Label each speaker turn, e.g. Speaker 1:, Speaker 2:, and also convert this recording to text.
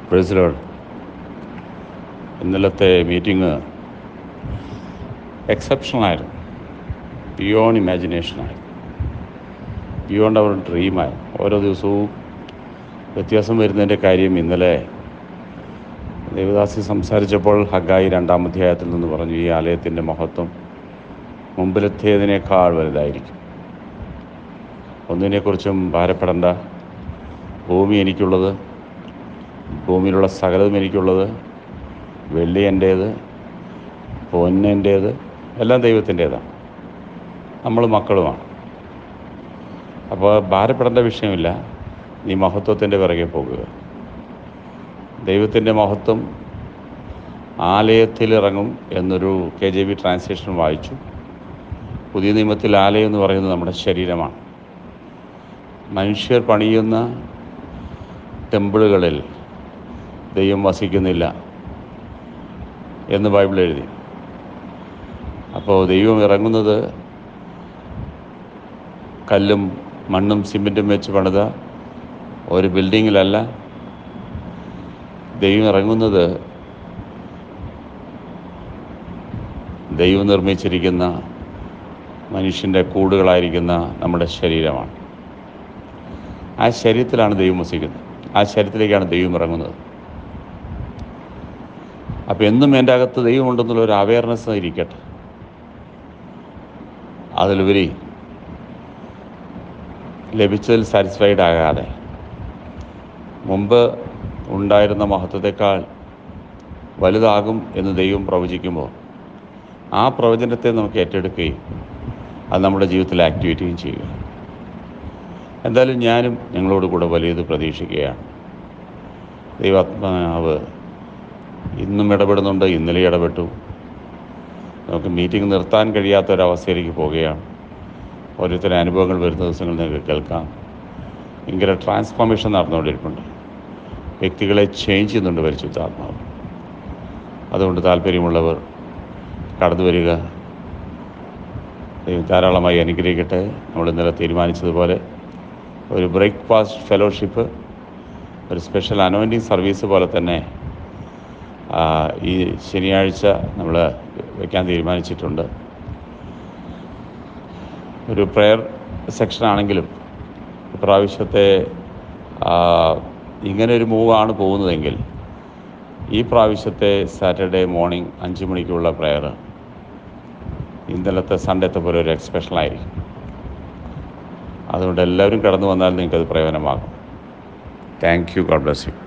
Speaker 1: പ്രസിലോഡ് ഇന്നലത്തെ മീറ്റിംഗ് എക്സെപ്ഷണലായിരുന്നു ബിയോണ്ട് ഇമാജിനേഷനായിരുന്നു ബിയോണ്ട് അവർ ഡ്രീമായിരുന്നു ഓരോ ദിവസവും വ്യത്യാസം വരുന്നതിൻ്റെ കാര്യം ഇന്നലെ ദേവദാസി സംസാരിച്ചപ്പോൾ ഹഗായി രണ്ടാം അധ്യായത്തിൽ നിന്ന് പറഞ്ഞു ഈ ആലയത്തിൻ്റെ മഹത്വം മുമ്പിലെത്തിയതിനേക്കാൾ വലുതായിരിക്കും ഒന്നിനെക്കുറിച്ചും ഭാരപ്പെടേണ്ട ഭൂമി എനിക്കുള്ളത് ഭൂമിയിലുള്ള സകലതും എനിക്കുള്ളത് വെള്ളി എൻ്റേത് പൊന്ന് എൻ്റേത് എല്ലാം ദൈവത്തിൻ്റേതാണ് നമ്മൾ മക്കളുമാണ് അപ്പോൾ ഭാരപ്പെടേണ്ട വിഷയമില്ല നീ മഹത്വത്തിൻ്റെ പിറകെ പോകുക ദൈവത്തിൻ്റെ മഹത്വം ആലയത്തിലിറങ്ങും എന്നൊരു കെ ജെ ബി ട്രാൻസ്ലേഷൻ വായിച്ചു പുതിയ നിയമത്തിൽ ആലയം എന്ന് പറയുന്നത് നമ്മുടെ ശരീരമാണ് മനുഷ്യർ പണിയുന്ന ടെമ്പിളുകളിൽ ദൈവം വസിക്കുന്നില്ല എന്ന് ബൈബിൾ എഴുതി അപ്പോൾ ദൈവം ഇറങ്ങുന്നത് കല്ലും മണ്ണും സിമെൻറ്റും വെച്ച് പണിത ഒരു ബിൽഡിങ്ങിലല്ല ദൈവം ഇറങ്ങുന്നത് ദൈവം നിർമ്മിച്ചിരിക്കുന്ന മനുഷ്യൻ്റെ കൂടുകളായിരിക്കുന്ന നമ്മുടെ ശരീരമാണ് ആ ശരീരത്തിലാണ് ദൈവം വസിക്കുന്നത് ആ ശരീരത്തിലേക്കാണ് ദൈവം ഇറങ്ങുന്നത് അപ്പോൾ എന്നും എൻ്റെ അകത്ത് ദൈവമുണ്ടെന്നുള്ള ഒരു അവയർനെസ് ഇരിക്കട്ടെ അതിലുപരി ലഭിച്ചതിൽ സാറ്റിസ്ഫൈഡ് ആകാതെ മുമ്പ് ഉണ്ടായിരുന്ന മഹത്വത്തെക്കാൾ വലുതാകും എന്ന് ദൈവം പ്രവചിക്കുമ്പോൾ ആ പ്രവചനത്തെ നമുക്ക് ഏറ്റെടുക്കുകയും അത് നമ്മുടെ ജീവിതത്തിൽ ആക്ടിവേറ്റുകയും ചെയ്യുക എന്തായാലും ഞാനും ഞങ്ങളോട് കൂടെ വലിയത് പ്രതീക്ഷിക്കുകയാണ് ദൈവാത്മാവ് ഇന്നും ഇടപെടുന്നുണ്ട് ഇന്നലെ ഇടപെട്ടു നമുക്ക് മീറ്റിംഗ് നിർത്താൻ കഴിയാത്ത ഒരവസ്ഥയിലേക്ക് പോവുകയാണ് ഓരോരുത്തരുടെ അനുഭവങ്ങൾ വരുന്ന ദിവസങ്ങൾ നിങ്ങൾക്ക് കേൾക്കാം ഭയങ്കര ട്രാൻസ്ഫോർമേഷൻ നടന്നുകൊണ്ടിരിപ്പുണ്ട് വ്യക്തികളെ ചേഞ്ച് ചെയ്യുന്നുണ്ട് പരിശുദ്ധാത്മാവ് അതുകൊണ്ട് താല്പര്യമുള്ളവർ കടന്നു വരിക ദൈവം ധാരാളമായി അനുഗ്രഹിക്കട്ടെ നമ്മൾ ഇന്നലെ തീരുമാനിച്ചതുപോലെ ഒരു ബ്രേക്ക്ഫാസ്റ്റ് ഫെലോഷിപ്പ് ഒരു സ്പെഷ്യൽ അനോയിൻറ്റിങ് സർവീസ് പോലെ തന്നെ ആ, ഈ ശനിയാഴ്ച നമ്മൾ വയ്ക്കാൻ തീരുമാനിച്ചിട്ടുണ്ട് ഒരു പ്രെയർ സെക്ഷനാണെങ്കിലും ഇപ്രാവശ്യത്തെ ആ, ഇങ്ങനെ ഒരു മൂവാണ് പോകുന്നതെങ്കിൽ ഈ പ്രാവശ്യത്തെ സാറ്റർഡേ മോർണിംഗ് അഞ്ച് മണിക്കുള്ള പ്രെയർ ഇന്നലത്തെ സൺഡേത്തെ പോലെ ഒരു എക്സ്പെഷലായിരിക്കും അതുകൊണ്ട് എല്ലാവരും കടന്നു വന്നാൽ നിങ്ങൾക്കത് പ്രയോജനമാകും thank you God bless U